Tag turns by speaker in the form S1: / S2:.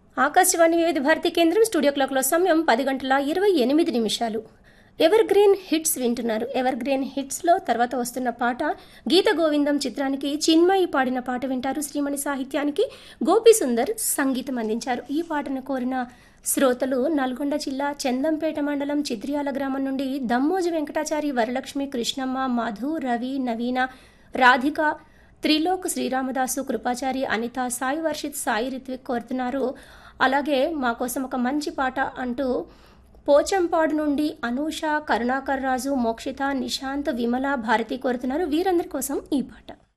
S1: ఆకాశవాణి వివిధ భారతి కేంద్రం స్టూడియో క్లాక్లో సమయం పది గంటల ఇరవై ఎనిమిది నిమిషాలు ఎవర్ గ్రీన్ హిట్స్ వింటున్నారు ఎవర్ గ్రీన్ హిట్స్లో తర్వాత వస్తున్న పాట గీత గోవిందం చిత్రానికి చిన్మయి పాడిన పాట వింటారు శ్రీమణి సాహిత్యానికి గోపి సుందర్ సంగీతం అందించారు ఈ పాటను కోరిన శ్రోతలు నల్గొండ జిల్లా చందంపేట మండలం చిత్రియాల గ్రామం నుండి దమ్మోజు వెంకటాచారి వరలక్ష్మి కృష్ణమ్మ మధు రవి నవీన రాధిక త్రిలోక్ శ్రీరామదాసు కృపాచారి అనిత సాయి వర్షిత్ సాయి రిత్విక్ కోరుతున్నారు అలాగే మా కోసం ఒక మంచి పాట అంటూ పోచంపాడు నుండి అనూష కరుణాకర్ రాజు మోక్షిత నిశాంత్ విమల భారతి కోరుతున్నారు వీరందరి కోసం ఈ పాట